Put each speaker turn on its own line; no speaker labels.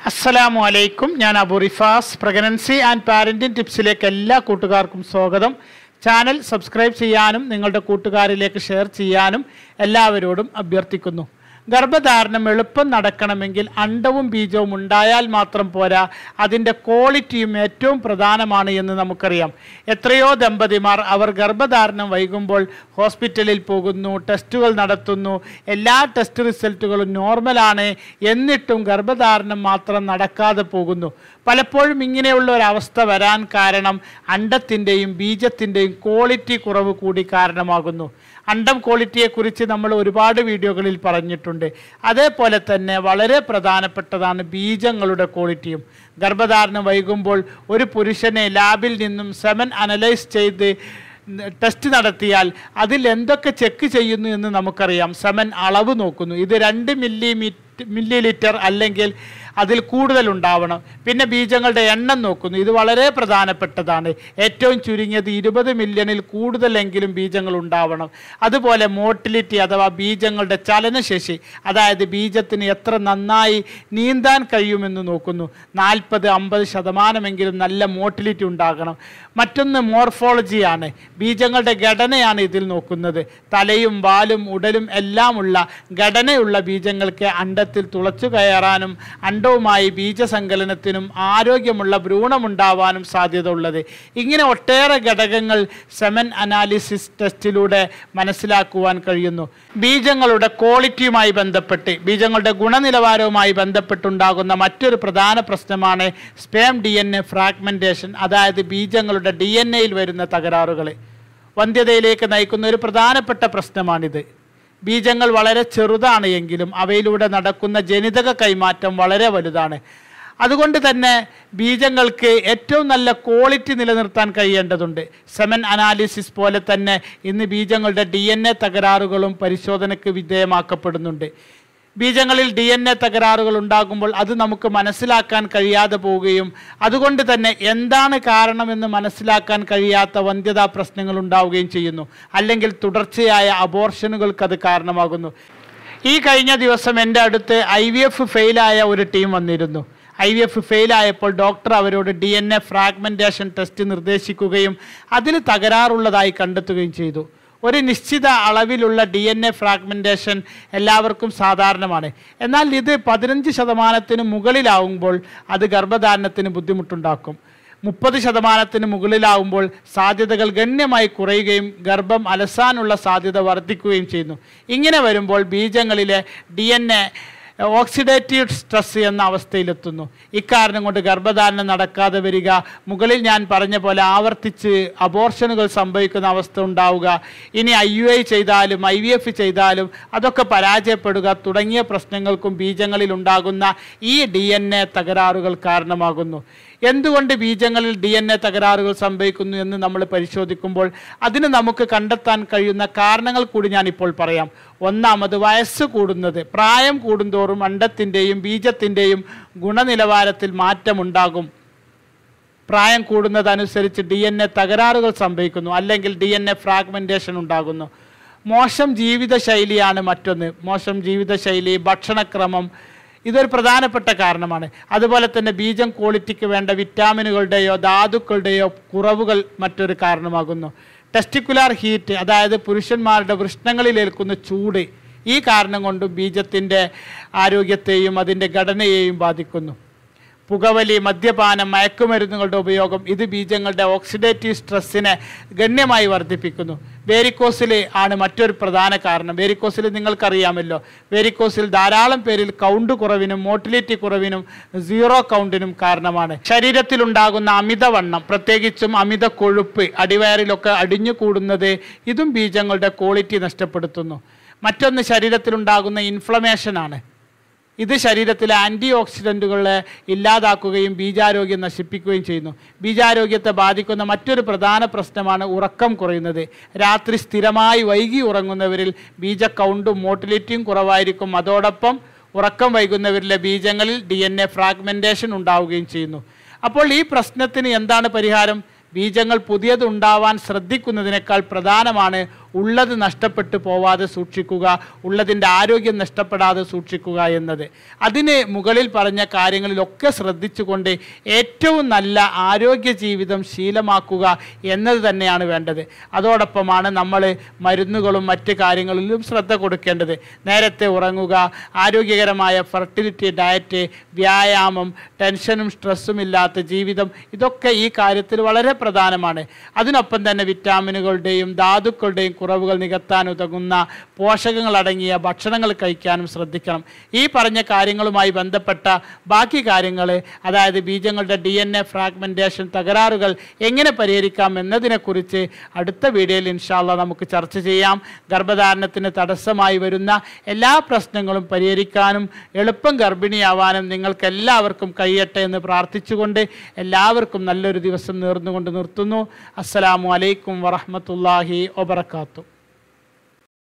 അസ്സലാമു അലൈക്കും ഞാൻ Abu Rifas pregnancy and parenting ടിപ്സിലേക്ക് എല്ലാ കൂട്ടുകാർക്കും സ്വാഗതം ചാനൽ സബ്സ്ക്രൈബ് ചെയ്യാനും നിങ്ങളുടെ കൂട്ടുകാരിലേക്ക് ഷെയർ ചെയ്യാനും എല്ലാവരോടും അഭ്യർത്ഥിക്കുന്നു ഗർഭധാരണം എളുപ്പം നടക്കണമെങ്കിൽ അണ്ടവും ബീജവും ഉണ്ടായാൽ മാത്രം പോരാ അതിൻ്റെ ക്വാളിറ്റിയും ഏറ്റവും പ്രധാനമാണ് എന്ന് നമുക്കറിയാം എത്രയോ ദമ്പതിമാർ അവർ ഗർഭധാരണം വൈകുമ്പോൾ ഹോസ്പിറ്റലിൽ പോകുന്നു ടെസ്റ്റുകൾ നടത്തുന്നു എല്ലാ ടെസ്റ്റ് റിസൾട്ടുകളും നോർമലാണ് എന്നിട്ടും ഗർഭധാരണം മാത്രം നടക്കാതെ പോകുന്നു പലപ്പോഴും ഇങ്ങനെയുള്ള ഒരു അവസ്ഥ വരാൻ കാരണം അണ്ടത്തിൻ്റെയും ബീജത്തിൻ്റെയും ക്വാളിറ്റി കുറവ് കൂടി കാരണമാകുന്നു അണ്ടം ക്വാളിറ്റിയെക്കുറിച്ച് നമ്മൾ ഒരുപാട് വീഡിയോകളിൽ പറഞ്ഞിട്ടുണ്ട് അതേപോലെ തന്നെ വളരെ പ്രധാനപ്പെട്ടതാണ് ബീജങ്ങളുടെ ക്വാളിറ്റിയും ഗർഭധാരണം വൈകുമ്പോൾ ഒരു പുരുഷനെ ലാബിൽ നിന്നും സെമൻ അനലൈസ് ചെയ്ത് ടെസ്റ്റ് നടത്തിയാൽ അതിൽ എന്തൊക്കെ ചെക്ക് ചെയ്യുന്നു എന്ന് നമുക്കറിയാം സെമൻ അളവ് നോക്കുന്നു ഇത് രണ്ട് മില്ലി മില്ലി ലിറ്റർ അല്ലെങ്കിൽ അതിൽ കൂടുതൽ ഉണ്ടാവണം പിന്നെ ബീജങ്ങളുടെ എണ്ണം നോക്കുന്നു ഇത് വളരെ പ്രധാനപ്പെട്ടതാണ് ഏറ്റവും ചുരുങ്ങിയത് ഇരുപത് മില്യണിൽ കൂടുതലെങ്കിലും ബീജങ്ങൾ ഉണ്ടാവണം അതുപോലെ മോട്ടിലിറ്റി അഥവാ ബീജങ്ങളുടെ ചലനശേഷി അതായത് ബീജത്തിന് എത്ര നന്നായി നീന്താൻ കഴിയുമെന്ന് നോക്കുന്നു നാൽപ്പത് അമ്പത് ശതമാനമെങ്കിലും നല്ല മോട്ടിലിറ്റി ഉണ്ടാകണം മറ്റൊന്ന് മോർഫോളജിയാണ് ബീജങ്ങളുടെ ഘടനയാണ് ഇതിൽ നോക്കുന്നത് തലയും വാലും ഉടലും എല്ലാമുള്ള ഘടനയുള്ള ബീജങ്ങൾക്ക് അണ്ടത്തിൽ തുളച്ചു കയറാനും അണ്ടവുമായി ബീജസങ്കലനത്തിനും ആരോഗ്യമുള്ള ഭ്രൂണമുണ്ടാവാനും സാധ്യത ഉള്ളത് ഇങ്ങനെ ഒട്ടേറെ ഘടകങ്ങൾ സെമൻ അനാലിസിസ് ടെസ്റ്റിലൂടെ മനസ്സിലാക്കുവാൻ കഴിയുന്നു ബീജങ്ങളുടെ ക്വാളിറ്റിയുമായി ബന്ധപ്പെട്ട് ബീജങ്ങളുടെ ഗുണനിലവാരവുമായി ബന്ധപ്പെട്ടുണ്ടാകുന്ന മറ്റൊരു പ്രധാന പ്രശ്നമാണ് sperm D N A fragmentation അതായത് ബീജങ്ങളുടെ ഡി എൻ എയിൽ വരുന്ന തകരാറുകൾ വന്ധ്യതയിലേക്ക് നയിക്കുന്ന ഒരു പ്രധാനപ്പെട്ട പ്രശ്നമാണിത് ബീജങ്ങൾ വളരെ ചെറുതാണ് എങ്കിലും അവയിലൂടെ നടക്കുന്ന ജനിതക കൈമാറ്റം വളരെ വലുതാണ് അതുകൊണ്ട് തന്നെ ബീജങ്ങൾക്ക് ഏറ്റവും നല്ല ക്വാളിറ്റി നിലനിർത്താൻ കഴിയേണ്ടതുണ്ട് സെമൻ അനാലിസിസ് പോലെ തന്നെ ഇന്ന് ബീജങ്ങളുടെ ഡി എൻ എ തകരാറുകളും പരിശോധനയ്ക്ക് വിധേയമാക്കപ്പെടുന്നുണ്ട് ബീജങ്ങളിൽ ഡി എൻ എ തകരാറുകൾ ഉണ്ടാകുമ്പോൾ അത് നമുക്ക് മനസ്സിലാക്കാൻ കഴിയാതെ പോവുകയും അതുകൊണ്ട് തന്നെ എന്താണ് കാരണമെന്ന് മനസ്സിലാക്കാൻ കഴിയാത്ത വന്ധ്യതാ പ്രശ്നങ്ങൾ ഉണ്ടാവുകയും ചെയ്യുന്നു അല്ലെങ്കിൽ തുടർച്ചയായ അബോർഷനുകൾക്ക് അത് കാരണമാകുന്നു ഈ കഴിഞ്ഞ ദിവസം എൻ്റെ അടുത്ത് ഐ വി എഫ് ഫെയിലായ ഒരു ടീം വന്നിരുന്നു ഐ വി എഫ് ഫെയിലായപ്പോൾ ഡോക്ടർ അവരോട് D N A fragmentation test നിർദ്ദേശിക്കുകയും അതിൽ തകരാറുള്ളതായി കണ്ടെത്തുകയും ചെയ്തു ഒരു നിശ്ചിത അളവിലുള്ള ഡി എൻ എ ഫ്രാഗ്മെൻറ്റേഷൻ എല്ലാവർക്കും സാധാരണമാണ് എന്നാൽ ഇത് പതിനഞ്ച് ശതമാനത്തിന് മുകളിലാവുമ്പോൾ അത് ഗർഭധാരണത്തിന് ബുദ്ധിമുട്ടുണ്ടാക്കും മുപ്പത് ശതമാനത്തിന് മുകളിലാവുമ്പോൾ സാധ്യതകൾ ഗണ്യമായി കുറയുകയും ഗർഭം അലസാനുള്ള സാധ്യത വർദ്ധിക്കുകയും ചെയ്യുന്നു ഇങ്ങനെ വരുമ്പോൾ ബീജങ്ങളിലെ D N A oxidative stress എന്ന അവസ്ഥയിലെത്തുന്നു ഇക്കാരണം കൊണ്ട് ഗർഭധാരണം നടക്കാതെ വരിക മുകളിൽ ഞാൻ പറഞ്ഞ പോലെ ആവർത്തിച്ച് അബോർഷനുകൾ സംഭവിക്കുന്ന അവസ്ഥ ഉണ്ടാവുക ഇനി ഐ യു ഐ ചെയ്താലും ഐ വി എഫ് ചെയ്താലും അതൊക്കെ പരാജയപ്പെടുക തുടങ്ങിയ പ്രശ്നങ്ങൾക്കും ബീജങ്ങളിൽ ഉണ്ടാകുന്ന ഈ ഡി എൻ എ തകരാറുകൾ കാരണമാകുന്നു എന്തുകൊണ്ട് ബീജങ്ങളിൽ ഡി എൻ എ തകരാറുകൾ സംഭവിക്കുന്നു എന്ന് നമ്മൾ പരിശോധിക്കുമ്പോൾ അതിന് നമുക്ക് കണ്ടെത്താൻ കഴിയുന്ന കാരണങ്ങൾ കൂടി ഞാനിപ്പോൾ പറയാം ഒന്നാമത് വയസ്സ് കൂടുന്നത് പ്രായം കൂടുന്തോറും അണ്ടത്തിൻ്റെയും ബീജത്തിൻ്റെയും ഗുണനിലവാരത്തിൽ മാറ്റമുണ്ടാകും പ്രായം കൂടുന്നതനുസരിച്ച് ഡി എൻ എ തകരാറുകൾ സംഭവിക്കുന്നു അല്ലെങ്കിൽ ഡി എൻ എ ഫ്രാഗ്മെൻറ്റേഷൻ ഉണ്ടാകുന്നു മോശം ജീവിതശൈലിയാണ് മറ്റൊന്ന് മോശം ജീവിതശൈലി ഭക്ഷണക്രമം ഇതൊരു പ്രധാനപ്പെട്ട കാരണമാണ് അതുപോലെ തന്നെ ബീജം ക്വാളിറ്റിക്ക് വേണ്ട വിറ്റാമിനുകളുടെയോ ധാതുക്കളുടെയോ കുറവുകൾ മറ്റൊരു കാരണമാകുന്നു ടെസ്റ്റിക്കുലാർ ഹീറ്റ് അതായത് പുരുഷന്മാരുടെ വൃഷ്ണങ്ങളിൽ ഏൽക്കുന്ന ചൂട് ഈ കാരണം കൊണ്ടും ബീജത്തിൻ്റെ ആരോഗ്യത്തെയും അതിൻ്റെ ഘടനയെയും ബാധിക്കുന്നു പുകവലി മദ്യപാനം മയക്കുമരുന്നുകളുടെ ഉപയോഗം ഇത് ബീജങ്ങളുടെ ഓക്സിഡേറ്റീവ് സ്ട്രെസ്സിനെ ഗണ്യമായി വർദ്ധിപ്പിക്കുന്നു വേരിക്കോസിൽ ആണ് മറ്റൊരു പ്രധാന കാരണം വേരിക്കോസിൽ നിങ്ങൾക്കറിയാമല്ലോ വേരിക്കോസിൽ ധാരാളം പേരിൽ കൗണ്ട് കുറവിനും മോട്ടിലിറ്റി കുറവിനും സീറോ കൗണ്ടിനും കാരണമാണ് ശരീരത്തിലുണ്ടാകുന്ന അമിതവണ്ണം പ്രത്യേകിച്ചും അമിത കൊഴുപ്പ് അടിവയറിലൊക്കെ അടിഞ്ഞു കൂടുന്നത് ഇതും ബീജങ്ങളുടെ ക്വാളിറ്റി നഷ്ടപ്പെടുത്തുന്നു മറ്റൊന്ന് ശരീരത്തിലുണ്ടാകുന്ന ഇൻഫ്ലമേഷനാണ് ഇത് ശരീരത്തിലെ ആൻറ്റി ഓക്സിഡൻറ്റുകളെ ഇല്ലാതാക്കുകയും ബീജാരോഗ്യം നശിപ്പിക്കുകയും ചെയ്യുന്നു ബീജാരോഗ്യത്തെ ബാധിക്കുന്ന മറ്റൊരു പ്രധാന പ്രശ്നമാണ് ഉറക്കം കുറയുന്നത് രാത്രി സ്ഥിരമായി വൈകി ഉറങ്ങുന്നവരിൽ ബീജ കൗണ്ടും മോട്ടിലിറ്റിയും കുറവായിരിക്കും അതോടൊപ്പം ഉറക്കം വൈകുന്നവരിലെ ബീജങ്ങളിൽ ഡി എൻ എ ഫ്രാഗ്മെൻറ്റേഷൻ ഉണ്ടാവുകയും ചെയ്യുന്നു അപ്പോൾ ഈ പ്രശ്നത്തിന് എന്താണ് പരിഹാരം ബീജങ്ങൾ പുതിയതുണ്ടാവാൻ ശ്രദ്ധിക്കുന്നതിനേക്കാൾ പ്രധാനമാണ് ഉള്ളത് നഷ്ടപ്പെട്ടു പോവാതെ സൂക്ഷിക്കുക ഉള്ളതിൻ്റെ ആരോഗ്യം നഷ്ടപ്പെടാതെ സൂക്ഷിക്കുക എന്നത് അതിന് മുകളിൽ പറഞ്ഞ കാര്യങ്ങളിലൊക്കെ ശ്രദ്ധിച്ചുകൊണ്ട് ഏറ്റവും നല്ല ആരോഗ്യ ജീവിതം ശീലമാക്കുക എന്നത് തന്നെയാണ് വേണ്ടത് അതോടൊപ്പമാണ് നമ്മൾ മരുന്നുകളും മറ്റ് കാര്യങ്ങളിലും ശ്രദ്ധ കൊടുക്കേണ്ടത് നേരത്തെ ഉറങ്ങുക ആരോഗ്യകരമായ ഫെർട്ടിലിറ്റി ഡയറ്റ് വ്യായാമം ടെൻഷനും സ്ട്രെസ്സും ഇല്ലാത്ത ജീവിതം ഇതൊക്കെ ഈ കാര്യത്തിൽ വളരെ പ്രധാനമാണ് അതിനൊപ്പം തന്നെ വിറ്റാമിനുകളുടെയും ധാതുക്കളുടെയും കുറവുകൾ നികത്താൻ ഉതകുന്ന പോഷകങ്ങളടങ്ങിയ ഭക്ഷണങ്ങൾ കഴിക്കാനും ശ്രദ്ധിക്കണം ഈ പറഞ്ഞ കാര്യങ്ങളുമായി ബന്ധപ്പെട്ട ബാക്കി കാര്യങ്ങൾ അതായത് ബീജങ്ങളുടെ ഡി എൻ എ ഫ്രാഗ്മെൻറ്റേഷൻ തകരാറുകൾ എങ്ങനെ പരിഹരിക്കാം എന്നതിനെക്കുറിച്ച് അടുത്ത വീഡിയോയിൽ ഇൻഷാല്ല നമുക്ക് ചർച്ച ചെയ്യാം ഗർഭധാരണത്തിന് തടസ്സമായി വരുന്ന എല്ലാ പ്രശ്നങ്ങളും പരിഹരിക്കാനും എളുപ്പം ഗർഭിണിയാവാനും നിങ്ങൾക്ക് എല്ലാവർക്കും കഴിയട്ടെ എന്ന് പ്രാർത്ഥിച്ചുകൊണ്ട് എല്ലാവർക്കും നല്ലൊരു ദിവസം നേർന്നുകൊണ്ട് നിർത്തുന്നു അസ്സലാമു അലൈക്കും വറഹമത്തല്ലാഹി വബർക്കാത്തു